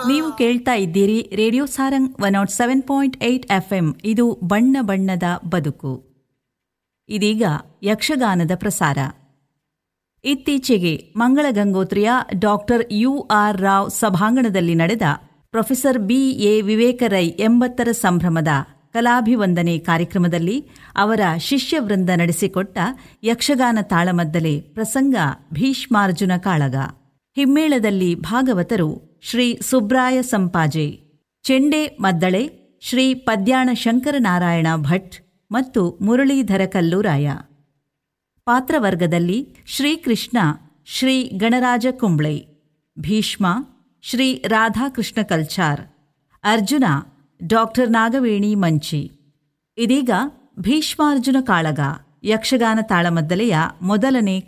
ನೀವು ಕೇಳ್ತಾ ಇದ್ದೀರಿ radio Sarang one nought seven point eight FM ಇದು ಬಣ್ಣ ಬಣ್ಣದ ಬದುಕು ಇದೀಗ ಯಕ್ಷಗಾನದ ಪ್ರಸಾರ ಇತ್ತೀಚೆಗೆ ಮಂಗಳ ಗಂಗೋತ್ರಿಯ ಡಾಕ್ಟರ್ ಯು ಆರ್ ರಾವ್ ಸಭಾಂಗಣದಲ್ಲಿ ನಡೆದ ಪ್ರೊಫೆಸರ್ ಬಿ ಎ ವಿವೇಕರೈ ಎಂಬತ್ತರ ಸಂಭ್ರಮದ ಕಲಾಭಿವಂದನೆ ಕಾರ್ಯಕ್ರಮದಲ್ಲಿ ಅವರ ಶಿಷ್ಯವೃಂದ ನಡೆಸಿಕೊಟ್ಟ ಯಕ್ಷಗಾನ ತಾಳಮದ್ದಲೆ ಪ್ರಸಂಗ ಭೀಷ್ಮಾರ್ಜುನ ಕಾಳಗ ಹಿಮ್ಮೇಳದಲ್ಲಿ ಭಾಗವತರು ಶ್ರೀ ಸುಬ್ರಾಯ ಸಂಪಾಜೆ ಚೆಂಡೆ ಮದ್ದಳೆ ಶ್ರೀ ಪದ್ಯಾಣ ಶಂಕರನಾರಾಯಣ ಭಟ್ ಮತ್ತು ಮುರಳೀಧರ ಕಲ್ಲೂರಾಯ ಪಾತ್ರವರ್ಗದಲ್ಲಿ ಶ್ರೀಕೃಷ್ಣ ಶ್ರೀ ಗಣರಾಜ ಕುಂಬ್ಳೆ ಭೀಷ್ಮ ಶ್ರೀ ರಾಧಾಕೃಷ್ಣ ಕಲ್ಚಾರ್ ಅರ್ಜುನ ಡಾಕ್ಟರ್ ನಾಗವೇಣಿ ಮಂಚಿ ಇದೀಗ ಭೀಷ್ಮಾರ್ಜುನ ಕಾಳಗ ಯಕ್ಷಗಾನ ತಾಳಮದ್ದಲೆಯ ಮೊದಲನೇ